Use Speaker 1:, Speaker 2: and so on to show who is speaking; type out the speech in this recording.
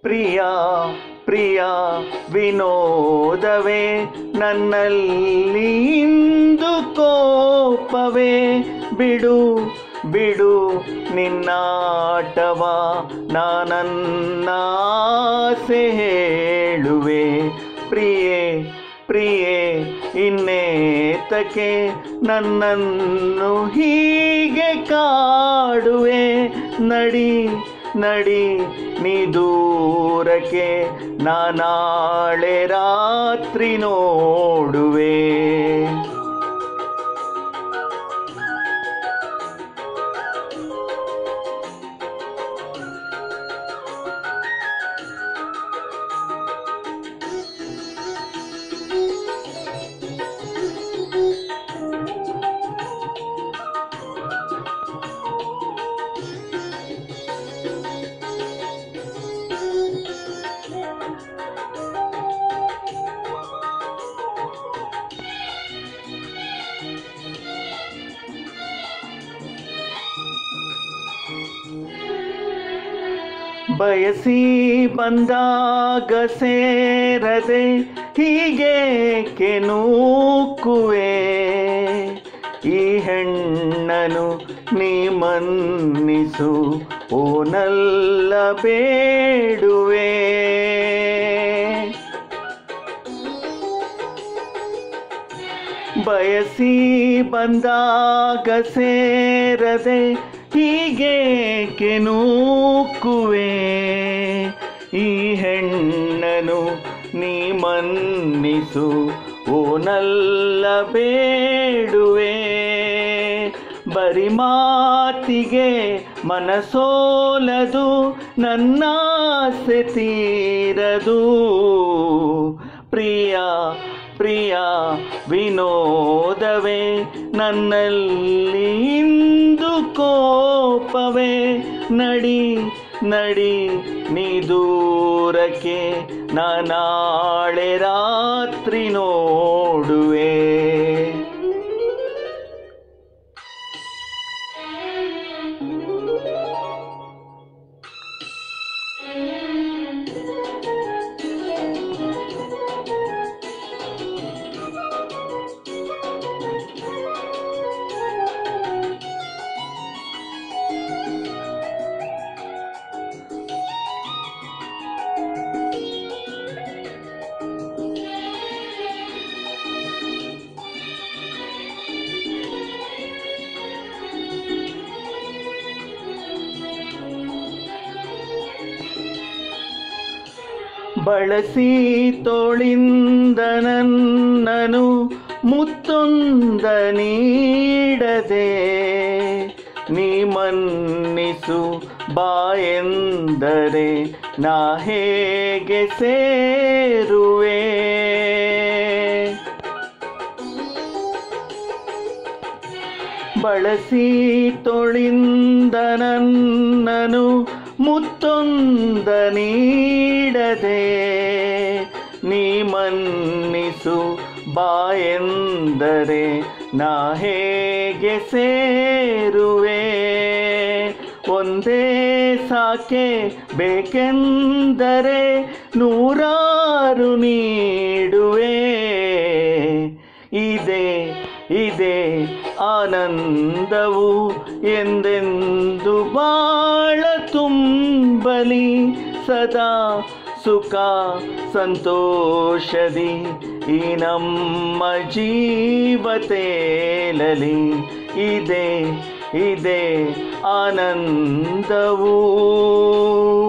Speaker 1: ಪ್ರಿಯ ಪ್ರಿಯ ವಿನೋದವೇ ನನ್ನಲ್ಲಿ ಇಂದು ಕೋಪವೇ ಬಿಡು ಬಿಡು ನಿನ್ನಾಟವ ನಾನನ್ನಾಸೆ ಹೇಳುವೆ ಪ್ರಿಯೆ ಪ್ರಿಯೆ ಇನ್ನೇತಕ್ಕೆ ನನ್ನನ್ನು ಹೀಗೆ ಕಾಡುವೆ ನಡಿ ನಡಿ ನೀ ದೂರಕ್ಕೆ ನಾನಾಳೆ ರಾತ್ರಿ ನೋಡುವೆ ಬಯಸಿ ಬಂದಾಗ ಸೇರದೆ ಹೀಗೇಕೆ ನೂಕುವೆ ಈ ಹೆಣ್ಣನು ನೀ ಮನ್ನಿಸು ಓನಲ್ಲ ಬೇಡುವೆ ಬಯಸಿ ಬಂದಾಗ ಸೇರದೆ ಹೀಗೇಕೆ ನೂಕುವೆ ಈ ಹೆಣ್ಣನು ನೀ ಮನ್ನಿಸು ಓನಲ್ಲ ಬೇಡುವೆ ಬರಿ ಮಾತಿಗೆ ಮನಸೋಲದು ನನ್ನಾಸೆ ತೀರದು ಪ್ರಿಯ ಪ್ರಿಯ ವಿನೋದವೇ ನನ್ನಲ್ಲಿ ಇಂದು ಕೋಪವೇ ನಡಿ ನಡಿ ನೀ ದೂರಕ್ಕೆ ನಾನಾಳೆ ರಾತ್ರಿ ನೋಡುವೆ ಬಳಸಿ ತೋಳಿಂದ ನನ್ನನು ಮುತ್ತೊಂದ ನೀಡದೆ ನೀ ಮನ್ನಿಸು ಬಾಯೆಂದರೆ ನಾ ಹೇಗೆ ಸೇರುವೆ ಬಳಸಿ ತೊಳಿಂದ ನನ್ನನು ಮುತ್ತೊಂದ ನೀಡದೆ ನೀ ಮನ್ನಿಸು ಬಾಯೆಂದರೆ ನಾ ಹೇಗೆ ಸೇರುವೆ ಒಂದೇ ಸಾಕೆ ಬೇಕೆಂದರೆ ನೂರಾರು ನೀಡುವೆ ಇದೆ ಇದೆ ಆನಂದವು ಎಂದೆಂದು ಬಾಳ ತುಂಬಲಿ ಸದಾ ಸುಖ ಸಂತೋಷದಿ ಈ ನಮ್ಮ ಜೀವತೇಲಲಿ ಇದೆ ಇದೆ ಆನಂದವು